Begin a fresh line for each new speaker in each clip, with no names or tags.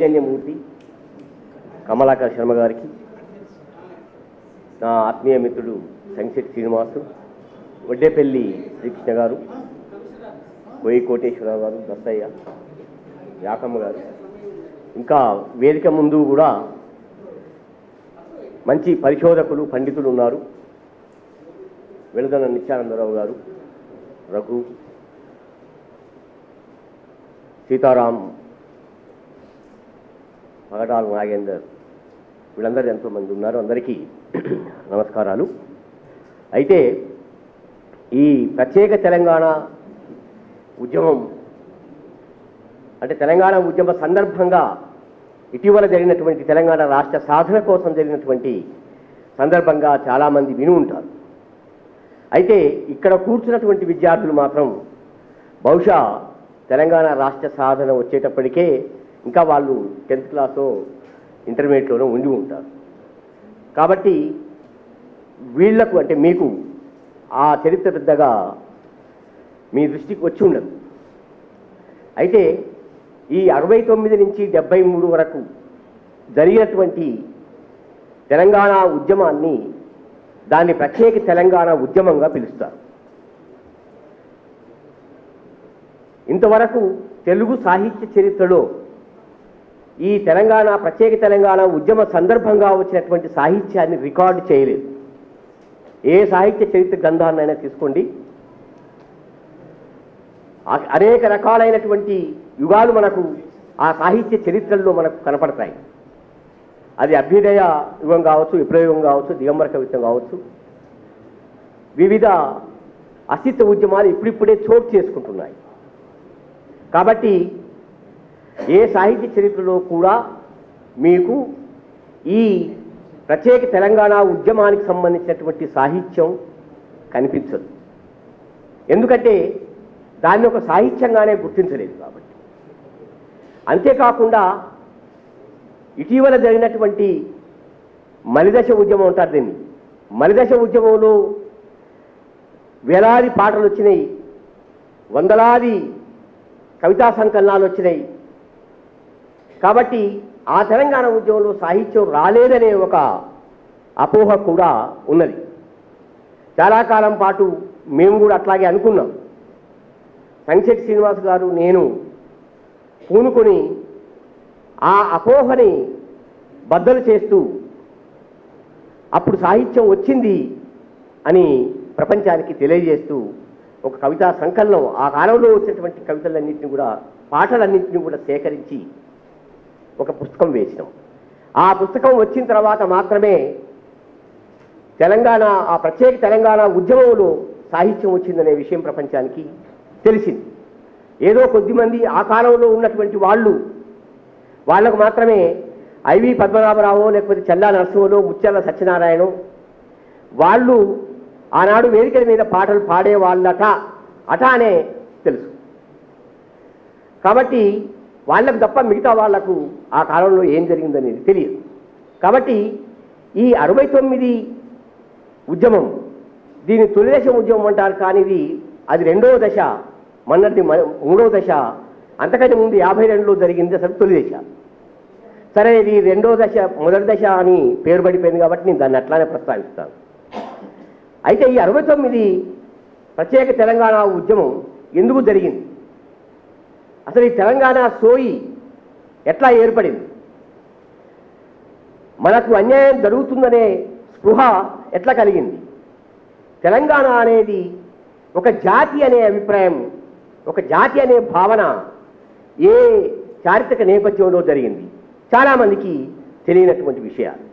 సౌజన్యమూర్తి కమలాకర్ శర్మ గారికి నా ఆత్మీయ మిత్రుడు సంక్షిత్ శ్రీనివాసు వడ్డేపల్లి శ్రీకృష్ణ గారు కోయి కోటేశ్వరరావు గారు దత్తయ్య యాకమ్మ గారు ఇంకా వేదిక ముందు కూడా మంచి పరిశోధకులు పండితులు ఉన్నారు వెళదన నిత్యానందరావు గారు రఘు సీతారాం పగడాల నాగేందర్ వీళ్ళందరూ ఎంతోమంది ఉన్నారు అందరికీ నమస్కారాలు అయితే ఈ ప్రత్యేక తెలంగాణ ఉద్యమం అంటే తెలంగాణ ఉద్యమ సందర్భంగా ఇటీవల జరిగినటువంటి తెలంగాణ రాష్ట్ర సాధన కోసం జరిగినటువంటి సందర్భంగా చాలామంది విని ఉంటారు అయితే ఇక్కడ కూర్చున్నటువంటి విద్యార్థులు మాత్రం బహుశా తెలంగాణ రాష్ట్ర సాధన వచ్చేటప్పటికే ఇంకా వాళ్ళు టెన్త్ క్లాసో ఇంటర్మీడియట్లోనో ఉండి ఉంటారు కాబట్టి వీళ్లకు అంటే మీకు ఆ చరిత్ర పెద్దగా మీ దృష్టికి వచ్చి ఉండదు అయితే ఈ అరవై తొమ్మిది నుంచి డెబ్బై మూడు వరకు జరిగినటువంటి తెలంగాణ ఉద్యమాన్ని దాన్ని ప్రత్యేక తెలంగాణ ఉద్యమంగా పిలుస్తారు ఇంతవరకు తెలుగు సాహిత్య చరిత్రలో ఈ తెలంగాణ ప్రత్యేక తెలంగాణ ఉద్యమ సందర్భంగా వచ్చినటువంటి సాహిత్యాన్ని రికార్డు చేయలేదు ఏ సాహిత్య చరిత్ర గ్రంథాన్నైనా తీసుకోండి ఆ- అనేక రకాలైనటువంటి యుగాలు మనకు ఆ సాహిత్య చరిత్రల్లో మనకు కనపడతాయి అది అభ్యుదయ యుగం కావచ్చు విప్లవయుగం కావచ్చు దిగంబర కవిత్వం కావచ్చు వివిధ అస్తిత్వ ఉద్యమాలు ఇప్పుడిప్పుడే చోటు చేసుకుంటున్నాయి కాబట్టి ఏ సాహిత్య చరిత్రలో కూడా మీకు ఈ ప్రత్యేక తెలంగాణ ఉద్యమానికి సంబంధించినటువంటి సాహిత్యం కనిపించదు ఎందుకంటే దాన్ని ఒక సాహిత్యంగానే గుర్తించలేదు కాబట్టి అంతేకాకుండా ఇటీవల జరిగినటువంటి మలిదశ ఉద్యమం అంటారు దీన్ని మలిదశ ఉద్యమంలో వేలాది పాటలు వచ్చినాయి వందలాది కవితా సంకలనాలు వచ్చినాయి కాబట్టి ఆ తెలంగాణ ఉద్యమంలో సాహిత్యం రాలేదనే ఒక అపోహ కూడా ఉన్నది చాలా కాలం పాటు మేము కూడా అట్లాగే అనుకున్నాం సంక్షేట్ శ్రీనివాస్ గారు నేను పూనుకొని ఆ అపోహని బద్దలు చేస్తూ అప్పుడు సాహిత్యం వచ్చింది అని ప్రపంచానికి తెలియజేస్తూ ఒక కవితా సంకలనం ఆ కాలంలో వచ్చినటువంటి కవితలన్నింటినీ కూడా పాటలన్నింటినీ కూడా సేకరించి ఒక పుస్తకం వేసినాం ఆ పుస్తకం వచ్చిన తర్వాత మాత్రమే తెలంగాణ ఆ ప్రత్యేక తెలంగాణ ఉద్యమంలో సాహిత్యం వచ్చిందనే విషయం ప్రపంచానికి తెలిసింది ఏదో కొద్దిమంది ఆ కాలంలో ఉన్నటువంటి వాళ్ళు వాళ్ళకు మాత్రమే ఐవి పద్మనాభరావు లేకపోతే చల్లా నరసింహలో ముత్యాల సత్యనారాయణ వాళ్ళు ఆనాడు వేదికల మీద పాటలు పాడే వాళ్ళట అట అనే తెలుసు కాబట్టి వాళ్ళకు తప్ప మిగతా వాళ్లకు ఆ కాలంలో ఏం జరిగిందనేది తెలియదు కాబట్టి ఈ అరవై తొమ్మిది ఉద్యమం దీని తొలి దశ ఉద్యమం అంటారు కానీ ఇది అది రెండవ దశ మొన్నటి మ- మూడవ దశ అంతకంటే ముందు యాభై రెండులో జరిగింది అసలు తొలి దశ సరే ఇది రెండో దశ మొదటి దశ అని పేరు పడిపోయింది కాబట్టి నేను దాన్ని అట్లానే ప్రస్తావిస్తాను అయితే ఈ అరవై తొమ్మిది ప్రత్యేక తెలంగాణ ఉద్యమం ఎందుకు జరిగింది అసలు ఈ తెలంగాణ సోయి ఎట్లా ఏర్పడింది మనకు అన్యాయం జరుగుతుందనే స్పృహ ఎట్లా కలిగింది తెలంగాణ అనేది ఒక జాతి అనే అభిప్రాయం ఒక జాతి అనే భావన ఏ చారిత్రక నేపథ్యంలో జరిగింది చాలామందికి తెలియనటువంటి విషయాలు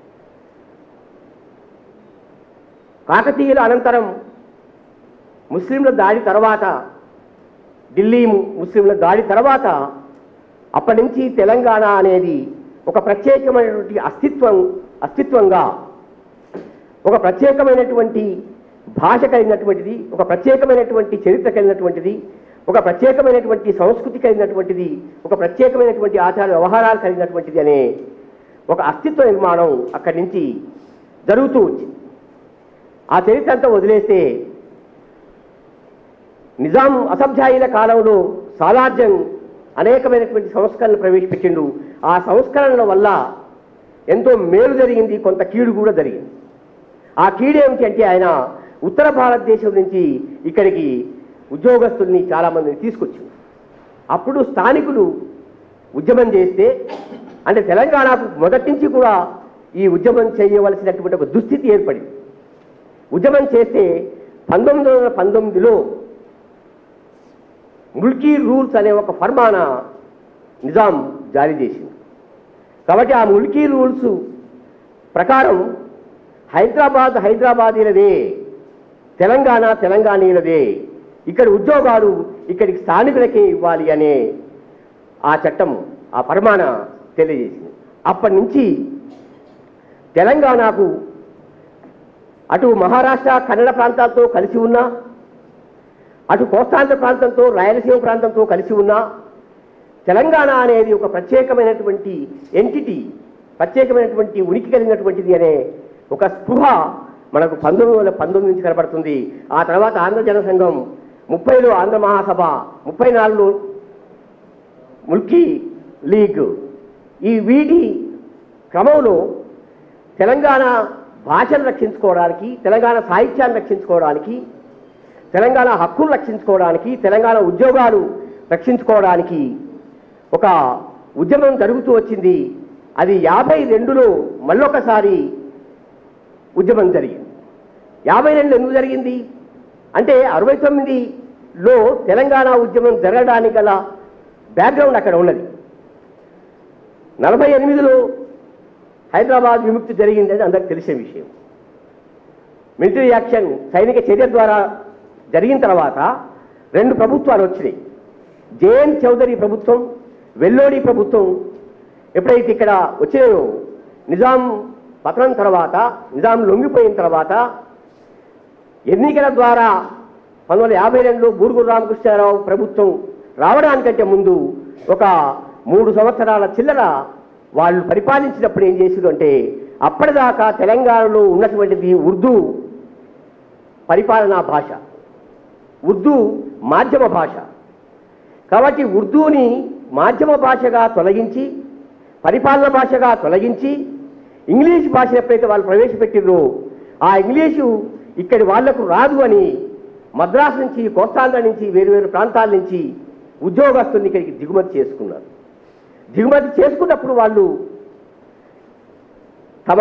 కాకతీయుల అనంతరం ముస్లింల దాడి తర్వాత ఢిల్లీ ము- ముస్లింల దాడి తర్వాత అప్పటి నుంచి తెలంగాణ అనేది ఒక ప్రత్యేకమైనటువంటి అస్తిత్వం అస్తిత్వంగా ఒక ప్రత్యేకమైనటువంటి భాష కలిగినటువంటిది ఒక ప్రత్యేకమైనటువంటి చరిత్ర కలిగినటువంటిది ఒక ప్రత్యేకమైనటువంటి సంస్కృతి కలిగినటువంటిది ఒక ప్రత్యేకమైనటువంటి ఆచార వ్యవహారాలు కలిగినటువంటిది అనే ఒక అస్తిత్వ నిర్మాణం అక్కడి నుంచి జరుగుతూ వచ్చింది ఆ చరిత్ర అంతా వదిలేస్తే నిజాం అసభ్యాయుల కాలంలో సాలార్జంగ్ అనేకమైనటువంటి సంస్కరణలు ప్రవేశపెట్టిండు ఆ సంస్కరణల వల్ల ఎంతో మేలు జరిగింది కొంత కీడు కూడా జరిగింది ఆ కీడు ఏమిటి అంటే ఆయన ఉత్తర భారతదేశం నుంచి ఇక్కడికి ఉద్యోగస్తుల్ని చాలామందిని తీసుకొచ్చింది అప్పుడు స్థానికులు ఉద్యమం చేస్తే అంటే తెలంగాణకు మొదటి నుంచి కూడా ఈ ఉద్యమం చేయవలసినటువంటి ఒక దుస్థితి ఏర్పడింది ఉద్యమం చేస్తే పంతొమ్మిది వందల పంతొమ్మిదిలో ముల్కీ రూల్స్ అనే ఒక ఫర్మానా నిజాం జారీ చేసింది కాబట్టి ఆ ముల్కీ రూల్స్ ప్రకారం హైదరాబాద్ హైదరాబాదీలదే తెలంగాణ తెలంగాణీలదే ఇక్కడ ఉద్యోగాలు ఇక్కడికి స్థానికులకే ఇవ్వాలి అనే ఆ చట్టం ఆ పరమాణ తెలియజేసింది అప్పటి నుంచి తెలంగాణకు అటు మహారాష్ట్ర కన్నడ ప్రాంతాలతో కలిసి ఉన్నా అటు కోస్తాంధ్ర ప్రాంతంతో రాయలసీమ ప్రాంతంతో కలిసి ఉన్నా తెలంగాణ అనేది ఒక ప్రత్యేకమైనటువంటి ఎంటిటీ ప్రత్యేకమైనటువంటి ఉనికి కలిగినటువంటిది అనే ఒక స్పృహ మనకు పంతొమ్మిది వందల పంతొమ్మిది నుంచి కనబడుతుంది ఆ తర్వాత ఆంధ్ర జనసంఘం ముప్పైలో ఆంధ్ర మహాసభ ముప్పై నాలుగులో ముల్కీ లీగ్ ఈ వీటి క్రమంలో తెలంగాణ భాషను రక్షించుకోవడానికి తెలంగాణ సాహిత్యాన్ని రక్షించుకోవడానికి తెలంగాణ హక్కులు రక్షించుకోవడానికి తెలంగాణ ఉద్యోగాలు రక్షించుకోవడానికి ఒక ఉద్యమం జరుగుతూ వచ్చింది అది యాభై రెండులో మళ్ళొకసారి ఉద్యమం జరిగింది యాభై రెండు ఎందుకు జరిగింది అంటే అరవై తొమ్మిదిలో తెలంగాణ ఉద్యమం జరగడానికి గల బ్యాక్గ్రౌండ్ అక్కడ ఉన్నది నలభై ఎనిమిదిలో హైదరాబాద్ విముక్తి జరిగింది అని అందరికి తెలిసే విషయం మిలిటరీ యాక్షన్ సైనిక చర్య ద్వారా జరిగిన తర్వాత రెండు ప్రభుత్వాలు వచ్చినాయి జేఎన్ చౌదరి ప్రభుత్వం వెల్లోడి ప్రభుత్వం ఎప్పుడైతే ఇక్కడ వచ్చినాయో నిజాం పతనం తర్వాత నిజాం లొంగిపోయిన తర్వాత ఎన్నికల ద్వారా పంతొమ్మిది వందల యాభై రెండులో బూరుగురు రామకృష్ణారావు ప్రభుత్వం రావడానికంటే ముందు ఒక మూడు సంవత్సరాల చిల్లర వాళ్ళు పరిపాలించినప్పుడు ఏం చేసారు అంటే అప్పటిదాకా తెలంగాణలో ఉన్నటువంటిది ఉర్దూ పరిపాలనా భాష ఉర్దూ మాధ్యమ భాష కాబట్టి ఉర్దూని మాధ్యమ భాషగా తొలగించి పరిపాలన భాషగా తొలగించి ఇంగ్లీష్ భాష ఎప్పుడైతే వాళ్ళు ప్రవేశపెట్టిర్రో ఆ ఇంగ్లీషు ఇక్కడి వాళ్లకు రాదు అని మద్రాసు నుంచి కోస్తాంధ్ర నుంచి వేరు వేరు ప్రాంతాల నుంచి ఉద్యోగస్తుల్ని ఇక్కడికి దిగుమతి చేసుకున్నారు దిగుమతి చేసుకున్నప్పుడు వాళ్ళు తమ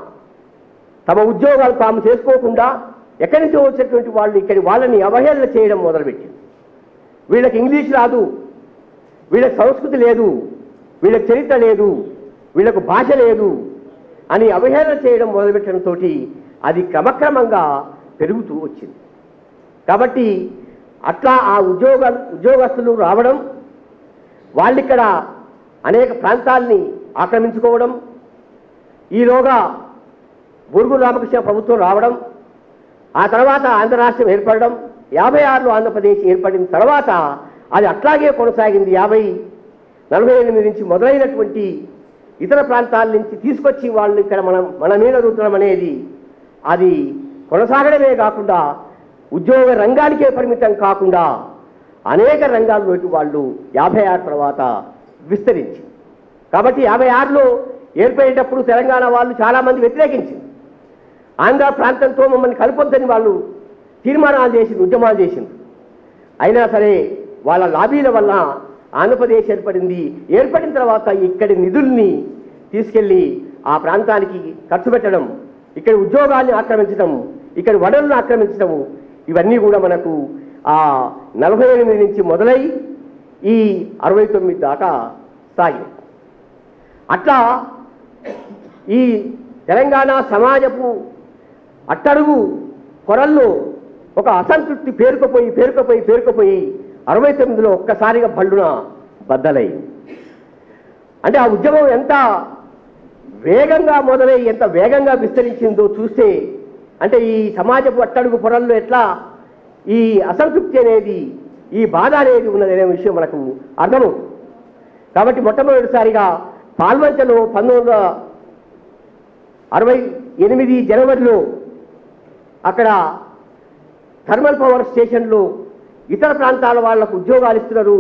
తమ ఉద్యోగాలు తాము చేసుకోకుండా ఎక్కడి నుంచో వచ్చేటువంటి వాళ్ళు ఇక్కడి వాళ్ళని అవహేళన చేయడం మొదలుపెట్టింది వీళ్ళకి ఇంగ్లీష్ రాదు వీళ్ళకి సంస్కృతి లేదు వీళ్ళకి చరిత్ర లేదు వీళ్ళకు భాష లేదు అని అవహేళన చేయడం మొదలుపెట్టడంతో అది క్రమక్రమంగా పెరుగుతూ వచ్చింది కాబట్టి అట్లా ఆ ఉద్యోగ ఉద్యోగస్తులు రావడం వాళ్ళిక్కడ అనేక ప్రాంతాల్ని ఆక్రమించుకోవడం ఈలోగా బూర్గు రామకృష్ణ ప్రభుత్వం రావడం ఆ తర్వాత ఆంధ్ర రాష్ట్రం ఏర్పడడం యాభై ఆరులో ఆంధ్రప్రదేశ్ ఏర్పడిన తర్వాత అది అట్లాగే కొనసాగింది యాభై నలభై ఎనిమిది నుంచి మొదలైనటువంటి ఇతర ప్రాంతాల నుంచి తీసుకొచ్చి వాళ్ళు ఇక్కడ మనం మన మీద రుద్దడం అనేది అది కొనసాగడమే కాకుండా ఉద్యోగ రంగానికే పరిమితం కాకుండా అనేక రంగాల్లోకి వాళ్ళు యాభై ఆరు తర్వాత విస్తరించి కాబట్టి యాభై ఆరులో ఏర్పడేటప్పుడు తెలంగాణ వాళ్ళు చాలామంది వ్యతిరేకించింది ఆంధ్ర ప్రాంతంతో మమ్మల్ని కలపొద్దని వాళ్ళు తీర్మానాలు చేసింది ఉద్యమాలు చేసింది అయినా సరే వాళ్ళ లాబీల వల్ల ఆంధ్రప్రదేశ్ ఏర్పడింది ఏర్పడిన తర్వాత ఇక్కడి నిధుల్ని తీసుకెళ్ళి ఆ ప్రాంతానికి ఖర్చు పెట్టడం ఇక్కడ ఉద్యోగాల్ని ఆక్రమించడం ఇక్కడ వనరులను ఆక్రమించడం ఇవన్నీ కూడా మనకు ఆ నలభై ఎనిమిది నుంచి మొదలై ఈ అరవై తొమ్మిది దాకా సాగి అట్లా ఈ తెలంగాణ సమాజపు అట్టడుగు కొరల్లో ఒక అసంతృప్తి పేరుకుపోయి పేరుకుపోయి పేరుకుపోయి అరవై తొమ్మిదిలో ఒక్కసారిగా బళ్ళున బద్దలైంది అంటే ఆ ఉద్యమం ఎంత వేగంగా మొదలై ఎంత వేగంగా విస్తరించిందో చూస్తే అంటే ఈ సమాజపు అట్టడుగు పొరల్లో ఎట్లా ఈ అసంతృప్తి అనేది ఈ బాధ అనేది ఉన్నదనే విషయం మనకు అర్థమవుతుంది కాబట్టి మొట్టమొదటిసారిగా పాల్వంచలో పంతొమ్మిది వందల అరవై ఎనిమిది జనవరిలో అక్కడ థర్మల్ పవర్ స్టేషన్లో ఇతర ప్రాంతాల వాళ్ళకు ఉద్యోగాలు ఇస్తున్నారు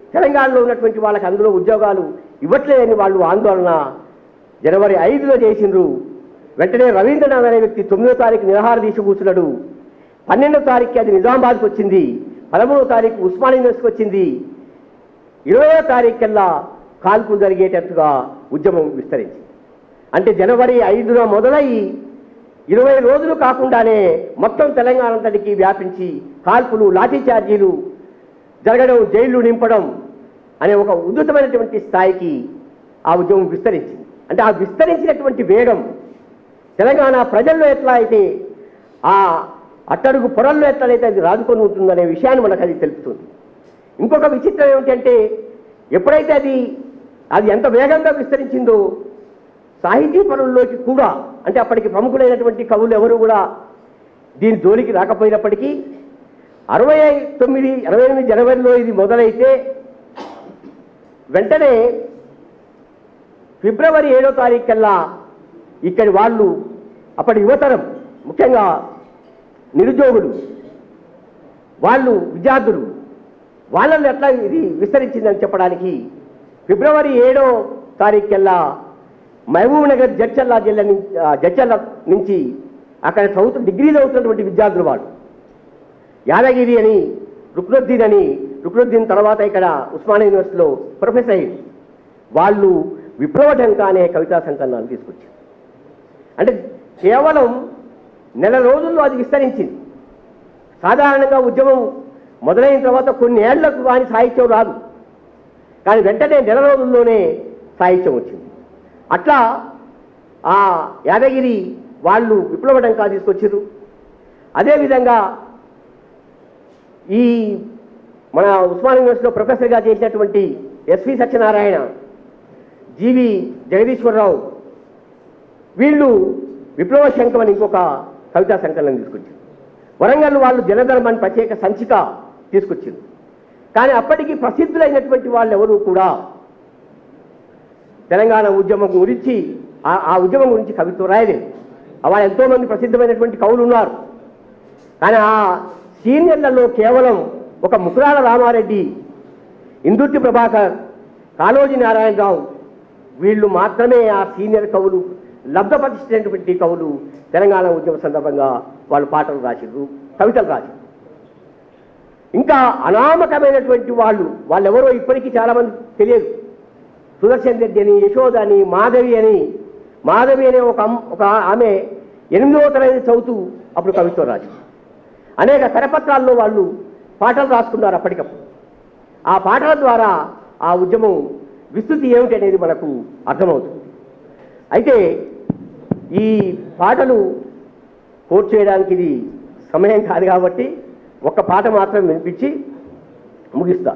తెలంగాణలో ఉన్నటువంటి వాళ్ళకి అందులో ఉద్యోగాలు ఇవ్వట్లేదని వాళ్ళు ఆందోళన జనవరి ఐదులో చేసిండ్రు వెంటనే రవీంద్రనాథ్ అనే వ్యక్తి తొమ్మిదో తారీఖు నిరాహార దీక్ష కూర్చున్నాడు పన్నెండో తారీఖుకి అది నిజామాబాద్కి వచ్చింది పదమూడో తారీఖు ఉస్మాన్ యూనివర్సిటీకి వచ్చింది ఇరవయో తారీఖు కల్లా కాల్పులు జరిగేటట్టుగా ఉద్యమం విస్తరించింది అంటే జనవరి ఐదున మొదలై ఇరవై రోజులు కాకుండానే మొత్తం తెలంగాణ అంతటికి వ్యాపించి కాల్పులు లాఠీ ఛార్జీలు జరగడం జైళ్లు నింపడం అనే ఒక ఉద్ధృతమైనటువంటి స్థాయికి ఆ ఉద్యమం విస్తరించింది అంటే ఆ విస్తరించినటువంటి వేగం తెలంగాణ ప్రజల్లో ఎట్లా అయితే ఆ అట్టడుగు పొరల్లో ఎట్లయితే అది రాజుకొని ఉంటుందనే విషయాన్ని మనకు అది తెలుపుతుంది ఇంకొక విచిత్రం ఏమిటంటే ఎప్పుడైతే అది అది ఎంత వేగంగా విస్తరించిందో సాహితీ పనుల్లోకి కూడా అంటే అప్పటికి ప్రముఖులైనటువంటి కవులు ఎవరు కూడా దీని జోలికి రాకపోయినప్పటికీ అరవై తొమ్మిది అరవై ఎనిమిది జనవరిలో ఇది మొదలైతే వెంటనే ఫిబ్రవరి ఏడో తారీఖు కల్లా ఇక్కడి వాళ్ళు అప్పటి యువతరం ముఖ్యంగా నిరుద్యోగులు వాళ్ళు విద్యార్థులు వాళ్ళని ఎట్లా ఇది విస్తరించిందని చెప్పడానికి ఫిబ్రవరి ఏడో తారీఖు కల్లా మహబూబ్ నగర్ జడ్చల్లా జిల్లా నుంచి ఆ, జడ్చల్ల నుంచి అక్కడ చదువుతు డిగ్రీ చదువుతున్నటువంటి విద్యార్థులు వాళ్ళు యాదగిరి అని రుక్నుద్దీన్ అని రుక్నుద్దీన్ తర్వాత ఇక్కడ ఉస్మానియా యూనివర్సిటీలో ప్రొఫెసర్ అయ్యింది వాళ్ళు విప్లవ ఢంక అనే కవితా సంకలనాన్ని తీసుకొచ్చారు అంటే కేవలం నెల రోజుల్లో అది విస్తరించింది సాధారణంగా ఉద్యమం మొదలైన తర్వాత కొన్ని ఏళ్లకు కానీ సాహిత్యం రాదు కానీ వెంటనే నెల రోజుల్లోనే సాహిత్యం వచ్చింది అట్లా ఆ యాదగిరి వాళ్ళు విప్లవ డంకా తీసుకొచ్చారు అదేవిధంగా ఈ మన ఉస్మాన్ యూనివర్సిటీలో ప్రొఫెసర్గా చేసినటువంటి ఎస్వి సత్యనారాయణ జీవి జగదీశ్వరరావు వీళ్ళు విప్లవ శంఖం అని ఇంకొక కవితా సంకలనం తీసుకొచ్చారు వరంగల్ వాళ్ళు జనధర్మాన్ని ప్రత్యేక సంచిక తీసుకొచ్చారు కానీ అప్పటికి ప్రసిద్ధులైనటువంటి వాళ్ళు ఎవరు కూడా తెలంగాణ ఉద్యమం గురించి ఆ- ఆ ఉద్యమం గురించి కవిత్వం రాయలేదు అలా ఎంతోమంది ప్రసిద్ధమైనటువంటి కవులు ఉన్నారు కానీ ఆ సీనియర్లలో కేవలం ఒక ముకురాల రామారెడ్డి ఇందుర్తి ప్రభాకర్ కాళోజీ నారాయణరావు వీళ్ళు మాత్రమే ఆ సీనియర్ కవులు లబ్ధపరిచినటువంటి కవులు తెలంగాణ ఉద్యమ సందర్భంగా వాళ్ళు పాటలు రాసిర్రు కవితలు రాసిర్రు ఇంకా అనామకమైనటువంటి వాళ్ళు వాళ్ళెవరో ఇప్పటికీ చాలామంది తెలియదు సుదర్శన్ రెడ్డి అని యశోద అని మాధవి అని మాధవి అనే ఒక అమ్- ఒక ఆమె ఎనిమిదవ తరగతి చదువుతూ అప్పుడు కవిత్వం రాసింది అనేక కరపత్రాల్లో వాళ్ళు పాటలు రాసుకున్నారు అప్పటికప్పుడు ఆ పాటల ద్వారా ఆ ఉద్యమం విస్తృతి ఏమిటి అనేది మనకు అర్థమవుతుంది అయితే ఈ పాటలు కోట్ చేయడానికి ఇది సమయం కాదు కాబట్టి ఒక్క పాట మాత్రం వినిపించి ముగిస్తా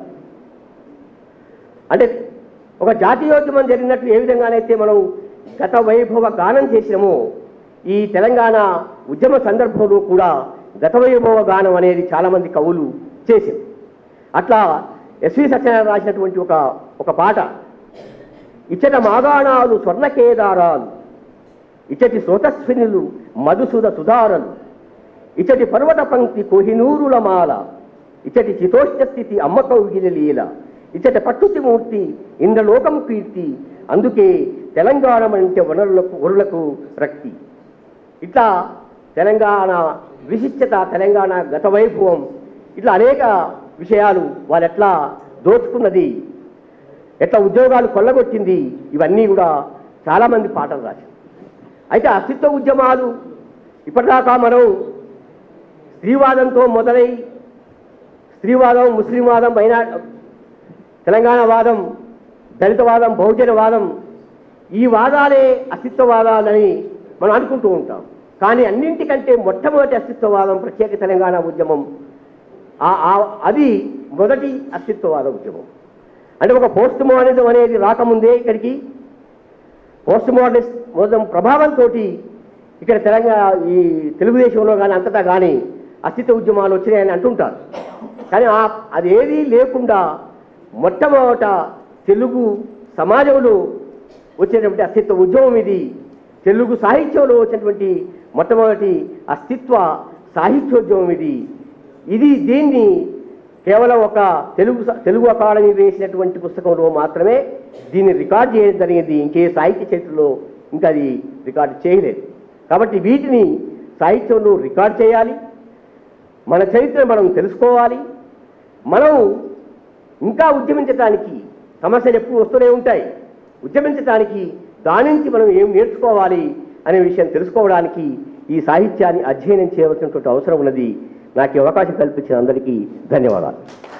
అంటే ఒక జాతీయోద్యమం జరిగినట్లు ఏ విధంగానైతే మనం గత వైభవ గానం చేసినామో ఈ తెలంగాణ ఉద్యమ సందర్భంలో కూడా గత వైభవ గానం అనేది చాలామంది కవులు చేసింది అట్లా ఎస్వి సత్యనారాయణ రాసినటువంటి ఒక ఒక పాట ఇచ్చట మాగాణాలు స్వర్ణకేదారాలు ఇచ్చటి స్రోతస్వినులు మధుసుద సుధారలు ఇచ్చటి పర్వత పంక్తి కోహినూరుల మాల ఇచ్చటి చితోష్ణ స్థితి అమ్మ కౌగిల లీల ఇచ్చటి పట్టుతి మూర్తి ఇంద్రలోకం కీర్తి అందుకే తెలంగాణ అంటే వనరులకు వరులకు రక్తి ఇట్లా తెలంగాణ విశిష్టత తెలంగాణ గత వైభవం ఇట్లా అనేక విషయాలు వాళ్ళు ఎట్లా దోచుకున్నది ఎట్లా ఉద్యోగాలు కొల్లగొట్టింది ఇవన్నీ కూడా చాలామంది పాటలు రాశారు అయితే అస్తిత్వ ఉద్యమాలు ఇప్పటిదాకా మనం స్త్రీవాదంతో మొదలై స్త్రీవాదం ముస్లింవాదం మైనా తెలంగాణ వాదం దళితవాదం బహుజనవాదం ఈ వాదాలే అస్తిత్వవాదాలని మనం అనుకుంటూ ఉంటాం కానీ అన్నింటికంటే మొట్టమొదటి అస్తిత్వవాదం ప్రత్యేక తెలంగాణ ఉద్యమం ఆ- ఆ- అది మొదటి అస్తిత్వవాద ఉద్యమం అంటే ఒక పోస్ట్ మోడర్నిజం అనేది రాకముందే ఇక్కడికి పోస్ట్ మోడర్నిస్ట్ మొత్తం ప్రభావంతో ఇక్కడ తెలంగాణ ఈ తెలుగుదేశంలో కానీ అంతటా కానీ అస్తిత్వ ఉద్యమాలు వచ్చినాయని అంటుంటారు కానీ ఆ- అది ఏదీ లేకుండా మొట్టమొదట తెలుగు సమాజంలో వచ్చేటువంటి అస్తిత్వ ఉద్యమం ఇది తెలుగు సాహిత్యంలో వచ్చినటువంటి మొట్టమొదటి అస్తిత్వ సాహిత్యోద్యమం ఇది ఇది దీన్ని కేవలం ఒక తెలుగు స- తెలుగు అకాడమీ వేసినటువంటి పుస్తకంలో మాత్రమే దీన్ని రికార్డ్ చేయడం జరిగింది ఇంకే సాహిత్య చరిత్రలో ఇంకా అది రికార్డు చేయలేదు కాబట్టి వీటిని సాహిత్యంలో రికార్డ్ చేయాలి మన చరిత్ర మనం తెలుసుకోవాలి మనం ఇంకా ఉద్యమించడానికి సమస్యలు ఎప్పుడు వస్తూనే ఉంటాయి ఉద్యమించడానికి దాని నుంచి మనం ఏం నేర్చుకోవాలి అనే విషయం తెలుసుకోవడానికి ఈ సాహిత్యాన్ని అధ్యయనం చేయవలసినటువంటి అవసరం ఉన్నది నాకు ఈ అవకాశం కల్పించిన అందరికీ ధన్యవాదాలు